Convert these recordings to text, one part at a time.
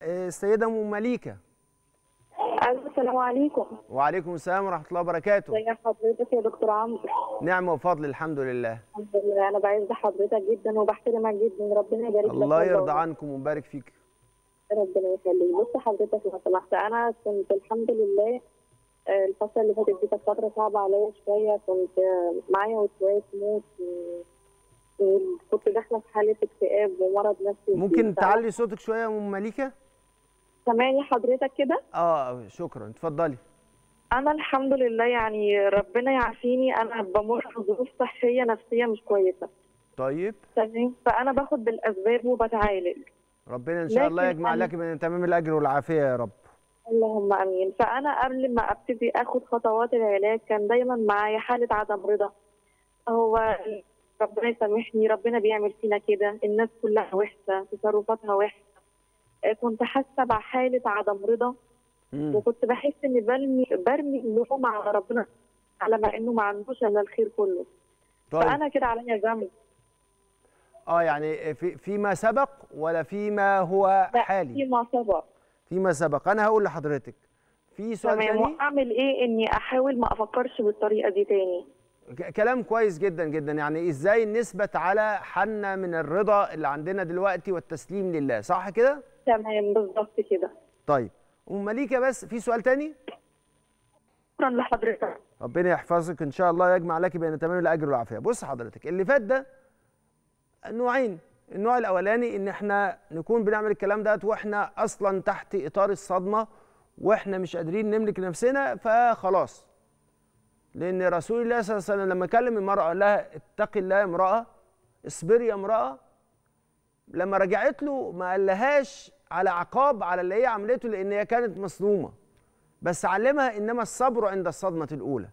آه، السيده ام مليكه ألو السلام عليكم وعليكم السلام ورحمه الله وبركاته ازي حضرتك يا دكتور عمرو نعمه وفضل الحمد لله الحمد لله انا بعز حضرتك جدا وبحترمك جدا ربنا يبارك لك الله والله. يرضى عنكم ويبارك فيك ربنا يخليك بص حضرتك لو سمحت انا كنت الحمد لله آه، الفترة اللي فاتت دي كانت فترة صعبة عليا شوية كنت آه، معايا وسواس موت و- وكنت داخلة في حالة اكتئاب ومرض نفسي ممكن وكده. تعلي صوتك شويه يا ام مليكه سامعني حضرتك كده اه شكرا اتفضلي انا الحمد لله يعني ربنا يعافيني انا بمر بظروف صحية نفسية مش كويسة طيب تمام فانا باخد بالاسباب وبتعالج ربنا ان شاء الله لكن يجمع أنا- لك بين تمام الاجر والعافيه يا رب اللهم امين فانا قبل ما ابتدي اخد خطوات العلاج كان دايما معايا حاله عدم رضا هو ربنا يسامحني ربنا بيعمل فينا كده الناس كلها وحشه تصرفاتها وحشه آه، كنت حاسه بحاله عدم رضا مم. وكنت بحس اني برمي برمي اللوم على ربنا على ما انه ما عندوش الا الخير كله طيب فانا كده عليا ذنب اه يعني في فيما سبق ولا فيما هو لا، حالي فيما سبق فيما سبق انا هقول لحضرتك في سؤال تمام تاني واعمل ايه اني احاول ما افكرش بالطريقه دي تاني ك- كلام كويس جدا جدا يعني ازاي نثبت على حالنا من الرضا اللي عندنا دلوقتي والتسليم لله صح كده تمام بالظبط كده طيب ام مليكه بس في سؤال تاني شكرا لحضرتك ربنا يحفظك ان شاء الله يجمع لك بين تمام الاجر والعافيه بص حضرتك اللي فات ده نوعين النوع الاولاني ان احنا نكون بنعمل الكلام ده واحنا اصلا تحت اطار الصدمه واحنا مش قادرين نملك نفسنا فخلاص لان رسول الله صلى الله عليه وسلم لما كلم المراه قال لها اتقي الله يا امراه اصبري يا امراه لما رجعت له ما قالهاش على عقاب على اللي هي عملته لان هي كانت مصدومه بس علمها انما الصبر عند الصدمه الاولى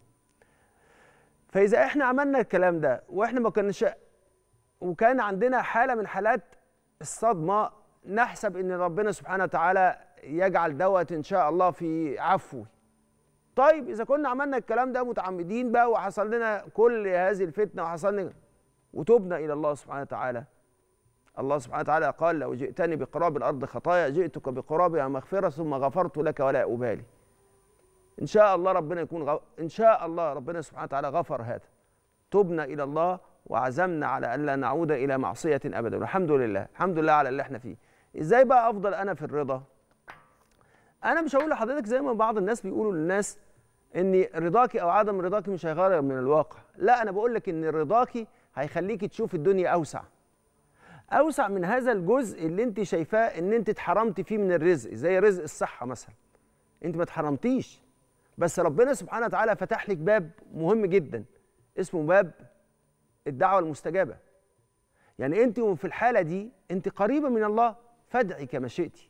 فاذا احنا عملنا الكلام ده واحنا ما كناش وكان عندنا حاله من حالات الصدمه نحسب ان ربنا سبحانه وتعالى يجعل دوت ان شاء الله في عفوه طيب اذا كنا عملنا الكلام ده متعمدين بقى وحصل لنا كل هذه الفتنه وحصل لنا وتوبنا الى الله سبحانه وتعالى الله سبحانه وتعالى قال لو جئتني بقراب الارض خطايا جئتك بقرابها مغفره ثم غفرت لك ولا ابالي ان شاء الله ربنا يكون غ... ان شاء الله ربنا سبحانه وتعالى غفر هذا تبنا الى الله وعزمنا على الا نعود الى معصيه ابدا والحمد لله الحمد لله على اللي احنا فيه ازاي بقى افضل انا في الرضا انا مش هقول لحضرتك زي ما بعض الناس بيقولوا للناس ان رضاكي او عدم رضاكي مش هيغير من الواقع لا انا بقول لك ان رضاكي هيخليكي تشوف الدنيا اوسع اوسع من هذا الجزء اللي انت شايفاه ان انت اتحرمت فيه من الرزق زي رزق الصحه مثلا انت ما اتحرمتيش بس ربنا سبحانه وتعالى فتح لك باب مهم جدا اسمه باب الدعوه المستجابه يعني انت في الحاله دي انت قريبه من الله فادعي كما شئتي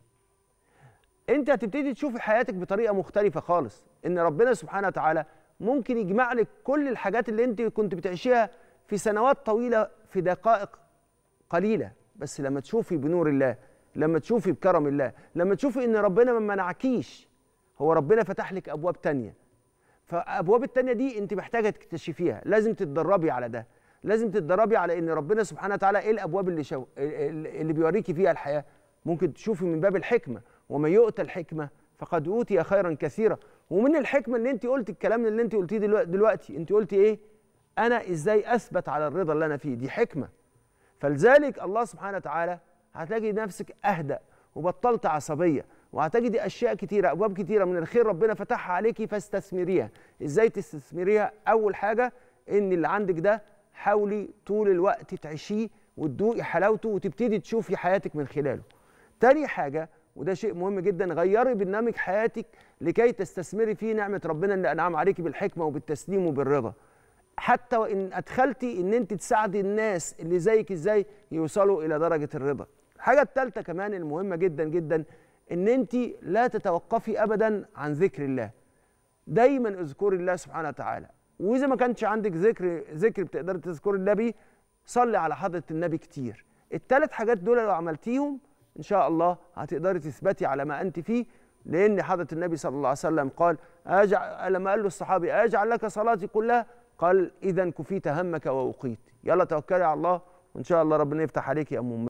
انت هتبتدي تشوفي حياتك بطريقه مختلفه خالص ان ربنا سبحانه وتعالى ممكن يجمع لك كل الحاجات اللي انت كنت بتعيشيها في سنوات طويله في دقائق قليله بس لما تشوفي بنور الله لما تشوفي بكرم الله لما تشوفي ان ربنا ما منعكيش هو ربنا فتح لك ابواب تانية فابواب التانية دي انت محتاجه تكتشفيها لازم تتدربي على ده لازم تتدربي على ان ربنا سبحانه وتعالى ايه الابواب اللي شو... اللي بيوريكي فيها الحياه ممكن تشوفي من باب الحكمه ومن يؤتى الحكمه فقد اوتي خيرا كثيرا ومن الحكمه ان انت قلت الكلام اللي انت قلتيه دلوقتي, دلوقتي انت قلتي ايه انا ازاي اثبت على الرضا اللي انا فيه دي حكمه فلذلك الله سبحانه وتعالى هتلاقي نفسك اهدأ وبطلت عصبيه وهتجدي اشياء كتيره ابواب كتيره من الخير ربنا فتحها عليكي فاستثمريها ازاي تستثمريها اول حاجه ان اللي عندك ده حاولي طول الوقت تعيشيه وتدوقي حلاوته وتبتدي تشوفي حياتك من خلاله تاني حاجه وده شيء مهم جدا غيري برنامج حياتك لكي تستثمري فيه نعمه ربنا اللي انعم عليكي بالحكمه وبالتسليم وبالرضا حتى وان ادخلتي ان انت تساعدي الناس اللي زيك ازاي يوصلوا الى درجه الرضا الحاجه الثالثه كمان المهمه جدا جدا ان انت لا تتوقفي ابدا عن ذكر الله دايما اذكري الله سبحانه وتعالى واذا ما كانش عندك ذكر ذكر بتقدري تذكري النبي صلي على حضره النبي كتير الثلاث حاجات دول لو عملتيهم ان شاء الله هتقدري تثبتي على ما انت فيه لان حضره النبي صلى الله عليه وسلم قال أجعل لما قال له الصحابي اجعل لك صلاتي كلها قال اذا كفيت همك ووقيت يلا توكلي على الله وان شاء الله ربنا يفتح عليك يا ام